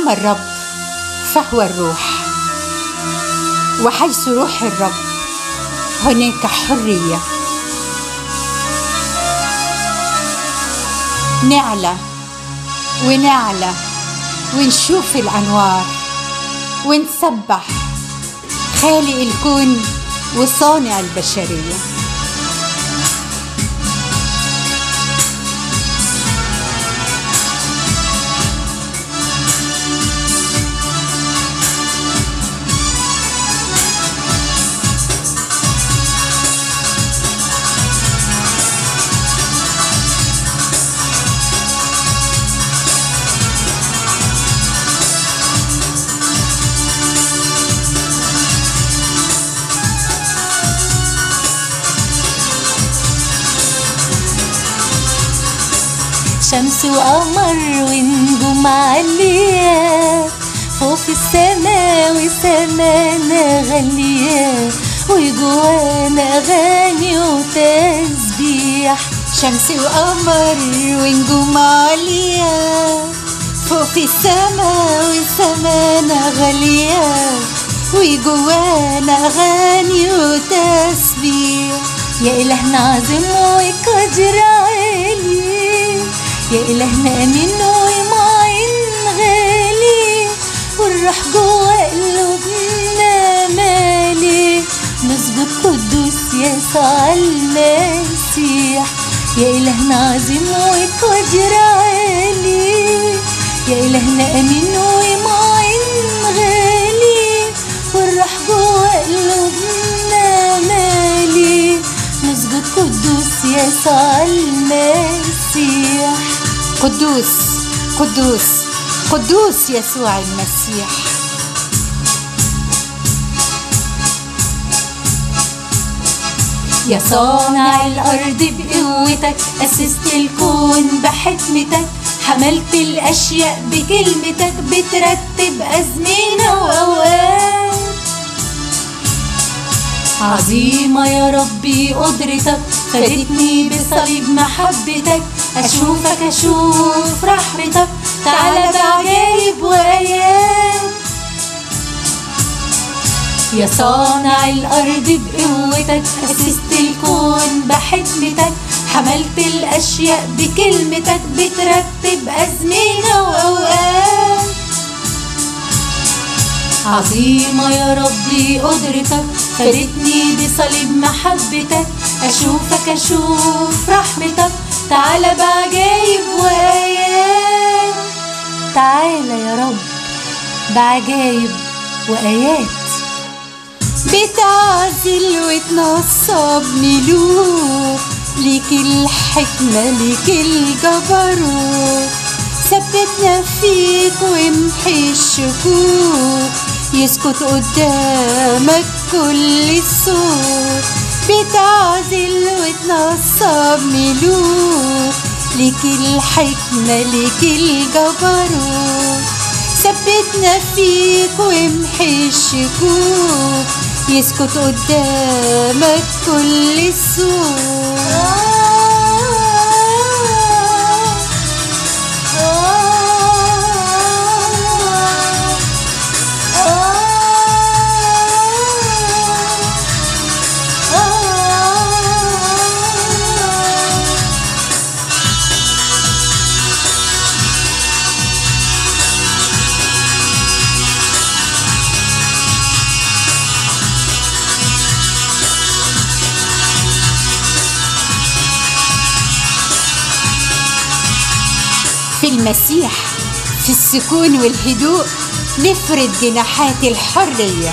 أما الرب فهو الروح وحيث روح الرب هناك حرية نعلى ونعلى ونشوف الأنوار ونسبح خالق الكون وصانع البشريه شمس وقمر ونجوم عالية فوق في السما وسمانا غالية وجوانا أغاني وتسبيح شمس وقمر ونجوم عالية فوق في السما وسمانا غالية وجوانا أغاني وتسبيح يا إلهنا عظيم وقدر عالي يا إلهنا أمين ومعين غالي والروح جوا قلوبنا مالي نسجد قدوس يسوع المسيح يا إلهنا عظيم وقدر عالي يا إلهنا أمين ومعين غالي والروح جوا قلوبنا مالي نسجد قدوس يسوع المسيح قدوس قدوس قدوس يسوع المسيح يا صانع الأرض بقوتك أسست الكون بحكمتك حملت الأشياء بكلمتك بترتب أزمنة وأوقات عظيمة يا ربي قدرتك فادتني بصليب محبتك أشوفك أشوف رحمتك تعالى بعجايب وآيات يا صانع الأرض بقوتك أسست الكون بحكمتك حملت الأشياء بكلمتك بترتب أزمنة وأوقات عظيمة يا ربي قدرتك فادتني بصليب محبتك أشوفك أشوف رحمتك تعالى بعجايب وآيات تعالى يا رب بعجايب وآيات بتعزل وتنصب ملوك ليك الحكمة ليك الجبروت ثبتنا فيك وامحي الشكوك يسكت قدامك كل الصوت بتعزل وتنصب ملوك ليك الحكمة ليك الجبروت ثبتنا فيك وامحي الشكوك يسكت قدامك كل الصوت في المسيح في السكون والهدوء نفرد جناحات الحرية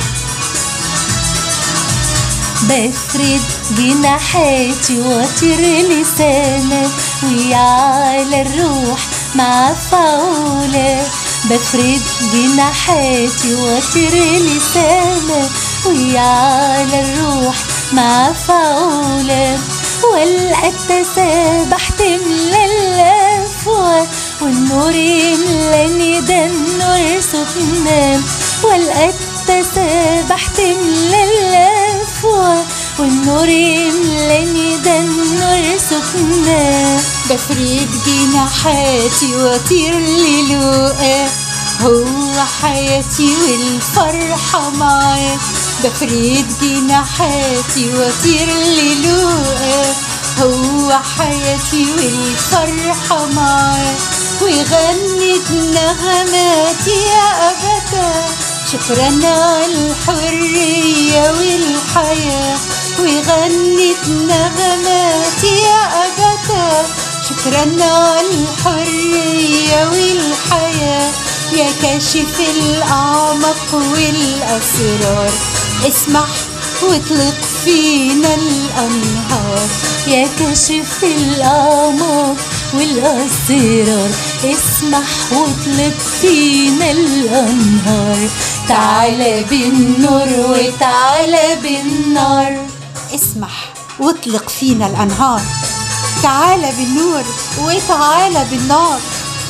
بفرد جناحاتي واطير لسانك ويعلى الروح مع فعولة بفرد جناحاتي واطير لسانك ويعلى الروح مع فعولة والقى التسابح تملى الأفواه والنور يملاني ده النور سكنان والقى التسابح تملى الأفواه والنور يملاني ده النور سكنان بفرد جناحاتي واطير للوقا هو حياتي والفرحة معاه بفرد جناحاتي واطير للوقا هو حياتي والفرحة معاه وغنت نغماتي يا أبدا شكرا على الحرية والحياة وغنت نغماتي يا أبدا شكرا على الحرية والحياة يا كاشف الأعماق والأسرار اسمح واطلق فينا الأنهار يا كاشف الأعماق والأسرار اسمح واطلق فينا الأنهار تعالى بالنور وتعالى بالنار اسمح واطلق فينا الأنهار تعالى بالنور وتعالى بالنار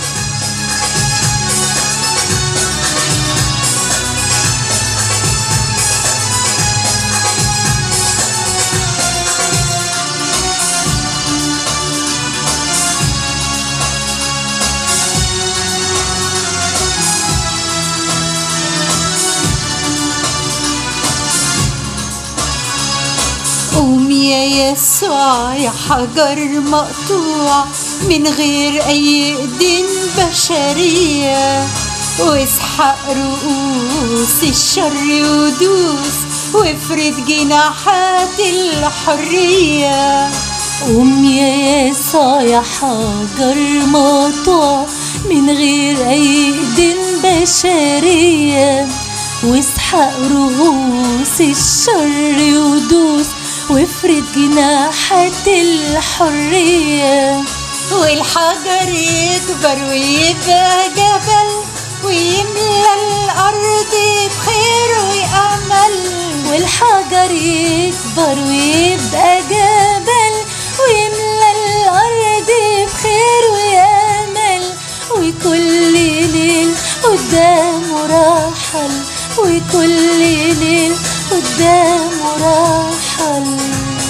قوم يا يسوع يا حجر مقطوع من غير أي إيدين بشرية واسحق رؤوس الشر ودوس وافرد جناحات الحرية قوم يا يسوع يا حجر مقطوع من غير أيد بشرية واسحق رؤوس الشر ودوس وافرد جناحات الحرية والحجر يكبر ويبقى جبل ويملى الأرض بخير وأمل والحجر يكبر ويبقى جبل ويملى الأرض بخير وأمل وكل ليل قدامه رحل وكل ليل قدامه رحل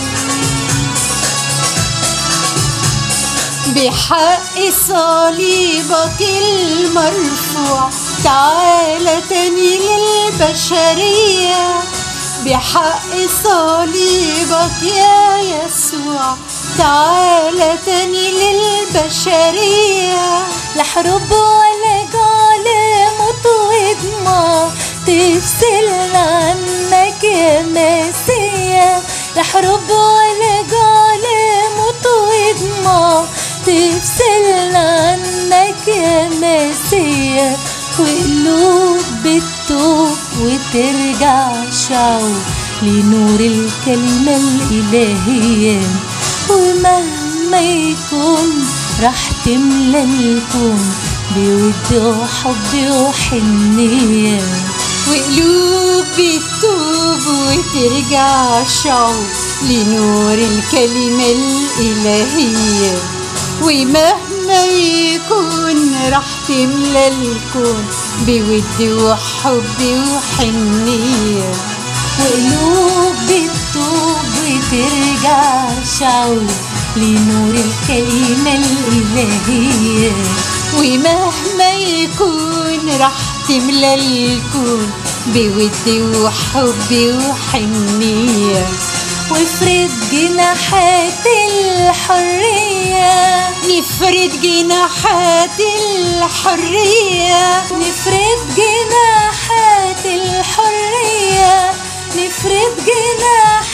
بحق صليبك المرفوع تعالى تاني للبشرية بحق صليبك يا يسوع تعالى تاني للبشرية لا حروب ولا جعل موت ودماء تفصلنا عنك يا مسيا لا حروب ولا جعل موت ودماء تفصلنا عنك يا مسيا وقلوب بتتوب وترجع شعوب لنور الكلمة الإلهية ومهما يكون راح تملى الكون بود وحب وحنية وقلوب بتتوب وترجع شعوب لنور الكلمة الإلهية ومهما يكون راح تملى الكون بود وحب وحنية وقلوب بتتوب وترجع شعوب لنور الكلمة الإلهية ومهما يكون راح تملى الكون بود وحب وحنية وافرد جناحات الحرية نفرد جناحات الحرية نفرد جناحات الحرية نفرد جناحات